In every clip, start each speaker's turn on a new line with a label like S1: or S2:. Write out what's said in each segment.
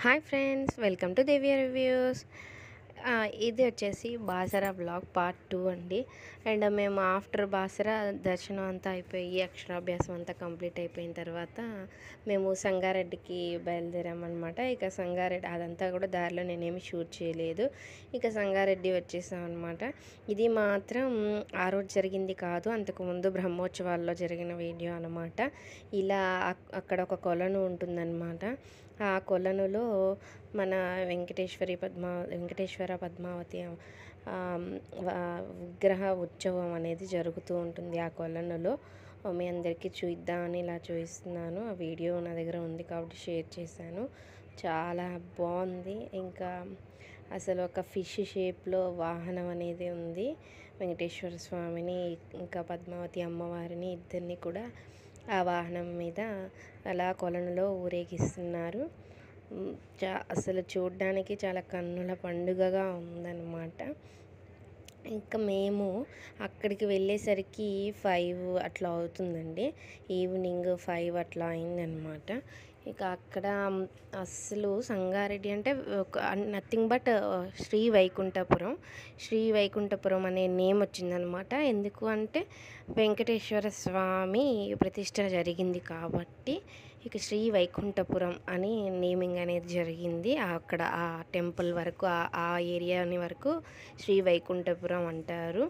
S1: hi friends welcome to Deviya reviews ఇది వచ్చేసి Basara blog part two అండి అండ్ మేము ఆఫ్టర్ బాసరా దర్శనం అంతా అయిపోయి అక్షరాభ్యాసం అంతా కంప్లీట్ అయిపోయిన తర్వాత మేము సంగారెడ్డికి బయలుదేరామన్నమాట ఇక సంగారెడ్డి అదంతా కూడా దారిలో నేనేమి షూట్ చేయలేదు ఇక సంగారెడ్డి వచ్చేసాం అనమాట ఇది మాత్రం ఆ రోజు జరిగింది కాదు అంతకుముందు బ్రహ్మోత్సవాల్లో జరిగిన వీడియో అనమాట ఇలా అక్- అక్కడ ఒక కొలను ఉంటుందన్నమాట ఆ కొలనులో మన వెంకటేశ్వరి పద్మా వెంకటేశ్వర పద్మావతి ఆ, వ- విగ్రహ ఉత్సవం అనేది జరుగుతూ ఉంటుంది ఆ కొలనులో మీ అందరికీ చూద్దామని ఇలా చూపిస్తున్నాను ఆ వీడియో నా దగ్గర ఉంది కాబట్టి షేర్ చేశాను చాలా బాగుంది ఇంకా అసలు ఒక ఫిష్ షేప్లో వాహనం అనేది ఉంది వెంకటేశ్వర స్వామిని ఇంకా పద్మావతి అమ్మవారిని ఇద్దరిని కూడా ఆ వాహనం మీద అలా కొలనులో ఊరేగిస్తున్నారు ఉమ్, చా అసలు చూడ్డానికి చాలా కన్నుల పండుగగా ఉందన్నమాట ఇంకా మేము అక్కడికి వెళ్ళేసరికి ఫైవ్ అట్లా అవుతుందండి ఈవినింగ్ ఫైవ్ అట్లా అయిందనమాట ఇక అక్కడ అస్సలు సంగారెడ్డి అంటే ఒక నథింగ్ బట్ శ్రీ వైకుంఠపురం శ్రీ వైకుంఠపురం అనే నేమ్ వచ్చిందనమాట ఎందుకు అంటే వెంకటేశ్వర స్వామి ప్రతిష్ట జరిగింది కాబట్టి ఇక శ్రీ వైకుంఠపురం అని నేమింగ్ అనేది జరిగింది అక్కడ ఆ టెంపుల్ వరకు ఆ- ఆ ఏరియాని వరకు శ్రీ వైకుంఠపురం అంటారు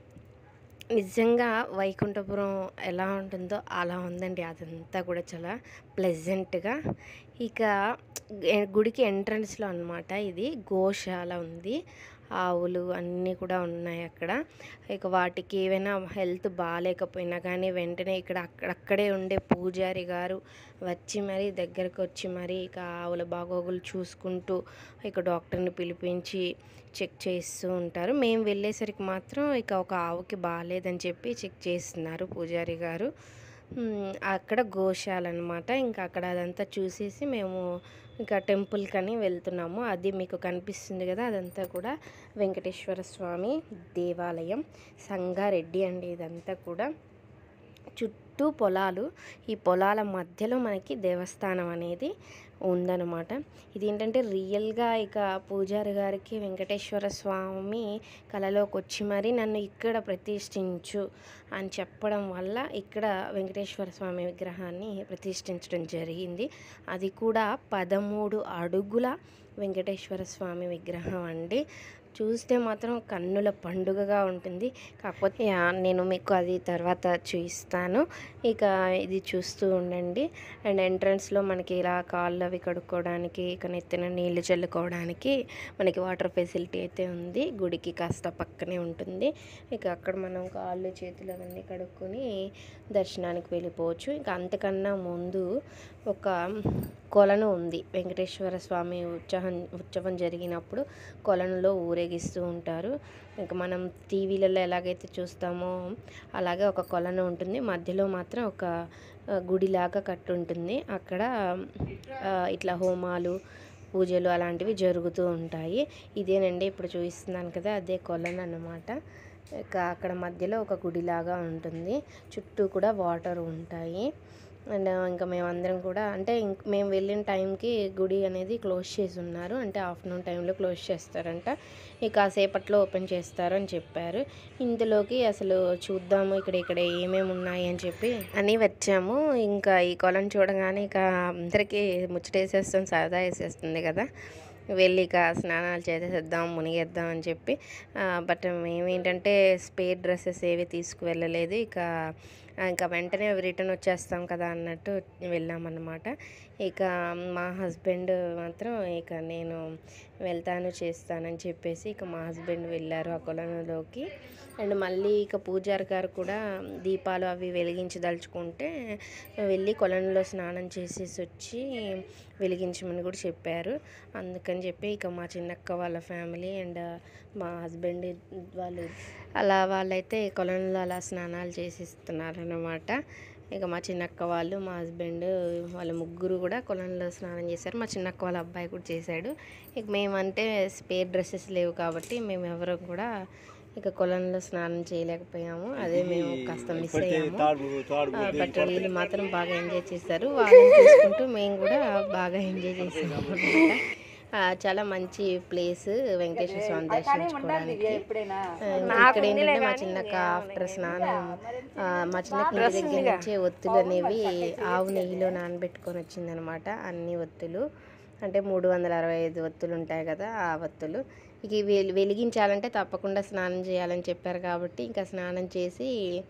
S1: నిజంగా వైకుంఠపురం ఎలా ఉంటుందో అలా ఉందండి అదంతా కూడా చాలా ప్లెజెంట్గా ఇక ఎ- గుడికి ఎంట్రన్స్లో అన్నమాట ఇది గోశాల ఉంది ఆవులు అన్నీ కూడా ఉన్నాయి అక్కడ ఇక వాటికి ఏవైనా హెల్త్ బాగాలేకపోయినా కానీ వెంటనే ఇక్కడ అక్కడక్కడే ఉండే పూజారి గారు వచ్చి మరీ దగ్గరకు వచ్చి మరీ ఇక ఆవుల బాగోగులు చూసుకుంటూ ఇక డాక్టర్ని పిలిపించి చెక్ చేస్తూ ఉంటారు మేము వెళ్ళేసరికి మాత్రం ఇక ఒక ఆవుకి బాగాలేదని చెప్పి చెక్ చేస్తున్నారు పూజారి గారు మ్, అక్కడ గోశాల అనమాట ఇంకా అక్కడ అదంతా చూసేసి మేము ఇంకా టెంపుల్ కని వెళ్తున్నాము అది మీకు కనిపిస్తుంది కదా అదంతా కూడా వెంకటేశ్వర స్వామి దేవాలయం సంగారెడ్డి అండి ఇదంతా కూడా చుట్టూ పొలాలు ఈ పొలాల మధ్యలో మనకి దేవస్థానం అనేది ఉందన్నమాట ఇది ఏంటంటే రియల్గా ఇక పూజారి గారికి వెంకటేశ్వర స్వామి కళలోకి వచ్చి మరి నన్ను ఇక్కడ ప్రతిష్ఠించు అని చెప్పడం వల్ల ఇక్కడ వెంకటేశ్వర స్వామి విగ్రహాన్ని ప్రతిష్ఠించడం జరిగింది అది కూడా పదమూడు అడుగుల వెంకటేశ్వర స్వామి విగ్రహం అండి చూస్తే మాత్రం కన్నుల పండుగగా ఉంటుంది కాకపోతే ఆ, నేను మీకు అది తర్వాత చూపిస్తాను ఇక ఇది చూస్తూ ఉండండి అండ్ ఎంట్రన్స్లో మనకి ఇలా కాళ్ళు అవి కడుక్కోవడానికి ఇక నెత్తిన నీళ్లు చల్లుకోవడానికి మనకి వాటర్ ఫెసిలిటీ అయితే ఉంది గుడికి కాస్త పక్కనే ఉంటుంది ఇక అక్కడ మనం కాళ్ళు చేతులు అవన్నీ కడుక్కొని దర్శనానికి వెళ్ళిపోవచ్చు ఇంకా అంతకన్నా ముందు ఒక కొలను ఉంది వెంకటేశ్వర స్వామి ఉత్సవం ఉత్సవం జరిగినప్పుడు కొలనులో ఊరేగిస్తూ ఉంటారు ఇంకా మనం టీవీలలో ఎలాగైతే చూస్తామో అలాగే ఒక కొలను ఉంటుంది మధ్యలో మాత్రం ఒక ఆ, గుడిలాగా కట్టి ఉంటుంది అక్కడ ఆ, ఇట్లా హోమాలు పూజలు అలాంటివి జరుగుతూ ఉంటాయి ఇదేనండి ఇప్పుడు చూపిస్తున్నాను కదా అదే కొలను అన్నమాట ఇక అక్కడ మధ్యలో ఒక గుడిలాగా ఉంటుంది చుట్టూ కూడా వాటర్ ఉంటాయి అండ్ ఇంకా మేమందరం కూడా అంటే ఇంక మేము వెళ్ళిన టైంకి గుడి అనేది క్లోజ్ చేసి ఉన్నారు అంటే ఆఫ్టర్నూన్ టైంలో క్లోజ్ చేస్తారంట ఇక కాసేపట్లో ఓపెన్ చేస్తారు అని చెప్పారు ఇందులోకి అసలు చూద్దాము ఇక్కడ ఇక్కడ ఏమేమి ఉన్నాయి అని చెప్పి అని వచ్చాము ఇంకా ఈ కొలం చూడగానే ఇక అందరికీ ముచ్చటేసేస్తాం సరదా వేసేస్తుంది కదా వెళ్ళి ఇక స్నానాలు చేసేద్దాం మునిగేద్దాం అని చెప్పి ఆ, బట్ మేమేంటంటే స్పేర్ డ్రెస్సెస్ ఏవి తీసుకువెళ్ళలేదు ఇక ఆ, ఇంకా వెంటనే రిటర్న్ వచ్చేస్తాం కదా అన్నట్టు వెళ్ళామన్నమాట ఇక మా హస్బెండ్ మాత్రం ఇక నేను వెళ్తాను చేస్తానని చెప్పేసి ఇక మా హస్బెండ్ వెళ్ళారు ఆ కొలనులోకి అండ్ మళ్ళీ ఇక పూజారి గారు కూడా దీపాలు అవి వెలిగించదలుచుకుంటే వెళ్ళి కొలనులో స్నానం చేసేసి వచ్చి వెలిగించమని కూడా చెప్పారు అందుకని చెప్పి ఇక మా చిన్నక్క వాళ్ళ ఫ్యామిలీ అండ్ మా హస్బెండ్ వాళ్ళు అలా వాళ్ళైతే కొలనులో అలా స్నానాలు చేసిస్తున్నారు అనమాట ఇక మా చిన్నక్క వాళ్ళు మా హస్బెండ్ వాళ్ళ ముగ్గురు కూడా కొలంలో స్నానం చేశారు మా చిన్నక్క వాళ్ళ అబ్బాయి కూడా చేశాడు ఇక మేమంటే స్పేర్ డ్రెస్సెస్ లేవు కాబట్టి మేము ఎవరు కూడా ఇక కొలంలో స్నానం చేయలేకపోయాము అదే మేము కాస్త మిస్ అయ్యాము ఆ, బట్ వీళ్ళు మాత్రం బాగా ఎంజాయ్ చేశారు వాళ్ళని చూసుకుంటూ మేము కూడా బాగా ఎంజాయ్ చేసాము అనమాట చాలా మంచి ప్లేస్ వెంకటేశ్వర స్వామి దర్శించుకోవడానికి ఆ, ఇక్కడ ఏంటంటే మా చిన్నక్క ఆఫ్టర్ స్నానం ఆ, మా చిన్నక్క ఇంటి దగ్గర నుంచే ఒత్తులు అనేవి ఆవు నెయ్యిలో నానబెట్టుకొని వచ్చిందనమాట అన్ని ఒత్తులు అంటే మూడు వందల అరవై ఐదు ఒత్తులు ఉంటాయి కదా ఆ ఒత్తులు ఇక ఇవి వెలి- వెలిగించాలంటే తప్పకుండా స్నానం చేయాలని చెప్పారు కాబట్టి ఇంకా స్నానం చేసి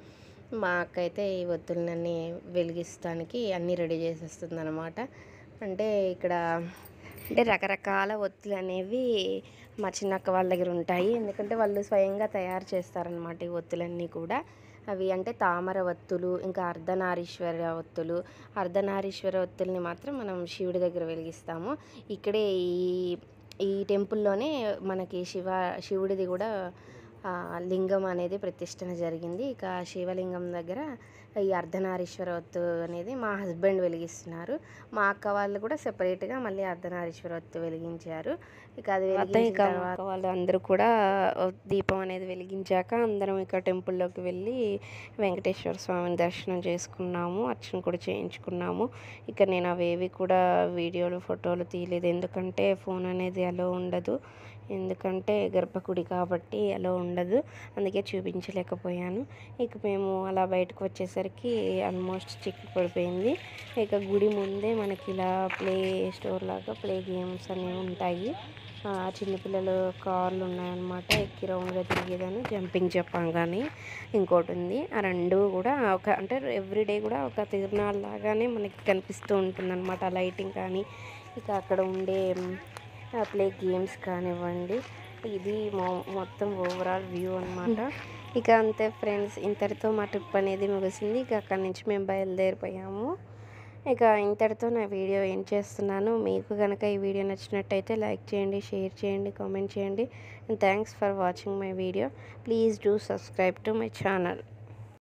S1: మా అక్క అయితే ఈ ఒత్తులన్నీ వెలిగిస్తానికి అన్నీ రెడీ చేసేస్తుంది అనమాట అంటే ఇక్కడ అంటే రకరకాల ఒత్తులు అనేవి మా చిన్నక్క వాళ్ళ దగ్గర ఉంటాయి ఎందుకంటే వాళ్ళు స్వయంగా తయారు చేస్తారనమాట ఈ ఒత్తులన్నీ కూడా అవి అంటే తామర ఒత్తులు ఇంకా అర్ధనారీశ్వర ఒత్తులు అర్ధనారీశ్వర ఒత్తుల్ని మాత్రం మనం శివుడి దగ్గర వెలిగిస్తాము ఇక్కడే ఈ ఈ టెంపుల్లోనే మనకి శివ శివుడిది కూడా ఆ, లింగం అనేది ప్రతిష్టన జరిగింది ఇక ఆ శివలింగం దగ్గర ఈ అర్ధనారీశ్వర ఒత్తు అనేది మా హస్బెండ్ వెలిగిస్తున్నారు మా అక్క వాళ్ళు కూడా సెపరేట్గా మళ్ళీ అర్ధనారీశ్వర ఒత్తు వెలిగించారు ఇక అది వెలిగించిన తర్వాత వాళ్ళు అందరూ కూడా దీపం అనేది వెలిగించాక అందరం ఇక టెంపుల్లోకి వెళ్ళి వెంకటేశ్వర స్వామిని దర్శనం చేసుకున్నాము అర్చన కూడా చేయించుకున్నాము ఇక నేను అవేవి కూడా వీడియోలు ఫోటోలు తీయలేదు ఎందుకంటే ఫోన్ అనేది అలో ఉండదు ఎందుకంటే గర్భగుడి కాబట్టి అలో ఉండదు అందుకే చూపించలేకపోయాను ఇక మేము అలా బయటకు వచ్చేసరికి ఆల్మోస్ట్ చిక్కు పడిపోయింది ఇక గుడి ముందే మనకి ఇలా ప్లే స్టోర్ లాగా ప్లే గేమ్స్ అనేవి ఉంటాయి ఆ, చిన్నపిల్లలు కార్లు ఉన్నాయన్నమాట ఎక్కి రౌండ్గా తిరిగేదాన్ని జంపింగ్ జపాన్ కానీ ఇంకోటి ఉంది ఆ రెండు కూడా ఒక అంటే ఎవ్రీడే కూడా ఒక తిరునాళ్ళ లాగానే మనకి కనిపిస్తూ ఉంటుంది అనమాట లైటింగ్ కానీ ఇక అక్కడ ఉండే ప్లే గేమ్స్ కానివ్వండి ఇది మొ- మొత్తం ఓవరాల్ వ్యూ అన్నమాట ఇక అంతే ఫ్రెండ్స్ ఇంతటితో మా ట్రిప్ అనేది ముగిసింది ఇక అక్కడి నుంచి మేము బయలుదేరిపోయాము ఇక ఇంతటితో నా వీడియో ఏం చేస్తున్నాను మీకు కనుక ఈ వీడియో నచ్చినట్టయితే లైక్ చేయండి షేర్ చేయండి కామెంట్ చేయండి and thanks for watching my video please do subscribe to my channel